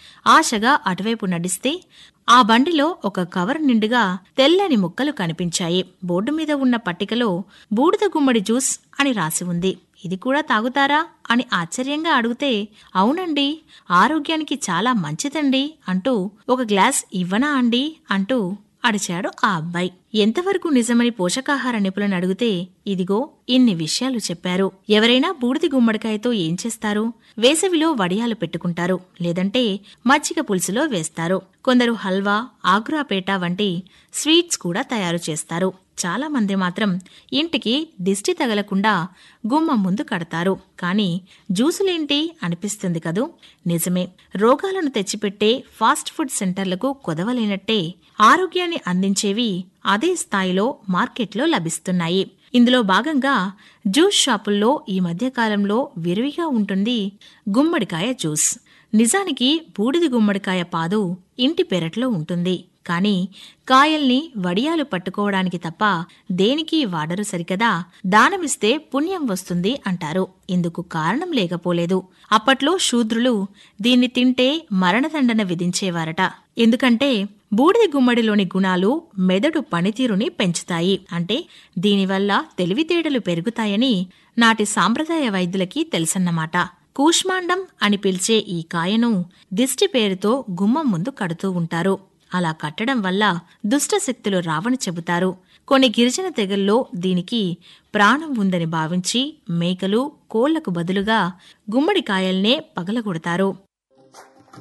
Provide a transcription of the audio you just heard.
ఆశగా అటువైపు నడిస్తే ఆ బండిలో ఒక కవర్ నిండుగా తెల్లని ముక్కలు కనిపించాయి బోర్డు మీద ఉన్న పట్టికలో బూడిద గుమ్మడి జ్యూస్ అని రాసి ఉంది ఇది కూడా తాగుతారా అని ఆశ్చర్యంగా అడిగితే అవునండి ఆరోగ్యానికి చాలా మంచిదండి అంటూ ఒక గ్లాస్ ఇవ్వనా అండి అంటూ అడిచాడు ఆ అబ్బాయి ఎంతవరకు నిజమని పోషకాహార నిపుణులను అడిగితే ఇదిగో ఇన్ని విషయాలు చెప్పారు ఎవరైనా బూడిది గుమ్మడికాయతో ఏం చేస్తారు వేసవిలో వడియాలు పెట్టుకుంటారు లేదంటే మజ్జిగ పులుసులో వేస్తారు కొందరు హల్వా ఆగ్రాపేట వంటి స్వీట్స్ కూడా తయారు చేస్తారు చాలా మంది మాత్రం ఇంటికి దిష్టి తగలకుండా గుమ్మం ముందు కడతారు కానీ జ్యూసులేంటి అనిపిస్తుంది కదూ నిజమే రోగాలను తెచ్చిపెట్టే ఫాస్ట్ ఫుడ్ సెంటర్లకు కొదవలేనట్టే ఆరోగ్యాన్ని అందించేవి అదే స్థాయిలో మార్కెట్లో లభిస్తున్నాయి ఇందులో భాగంగా జ్యూస్ షాపుల్లో ఈ మధ్యకాలంలో విరివిగా ఉంటుంది గుమ్మడికాయ జ్యూస్ నిజానికి బూడిది గుమ్మడికాయ పాదు ఇంటి పెరట్లో ఉంటుంది కాని కాయల్ని వడియాలు పట్టుకోవడానికి తప్ప దేనికి వాడరు సరికదా దానమిస్తే పుణ్యం వస్తుంది అంటారు ఇందుకు కారణం లేకపోలేదు అప్పట్లో శూద్రులు దీన్ని తింటే మరణదండన విధించేవారట ఎందుకంటే బూడిద గుమ్మడిలోని గుణాలు మెదడు పనితీరుని పెంచుతాయి అంటే దీనివల్ల తెలివితేటలు పెరుగుతాయని నాటి సాంప్రదాయ వైద్యులకి తెలుసన్నమాట కూష్మాండం అని పిలిచే ఈ కాయను దిష్టి పేరుతో గుమ్మం ముందు కడుతూ ఉంటారు అలా కట్టడం వల్ల దుష్టశక్తులు రావని చెబుతారు కొన్ని గిరిజన తెగల్లో దీనికి ప్రాణం ఉందని భావించి మేకలు కోళ్లకు బదులుగా గుమ్మడికాయల్నే పగలగొడతారు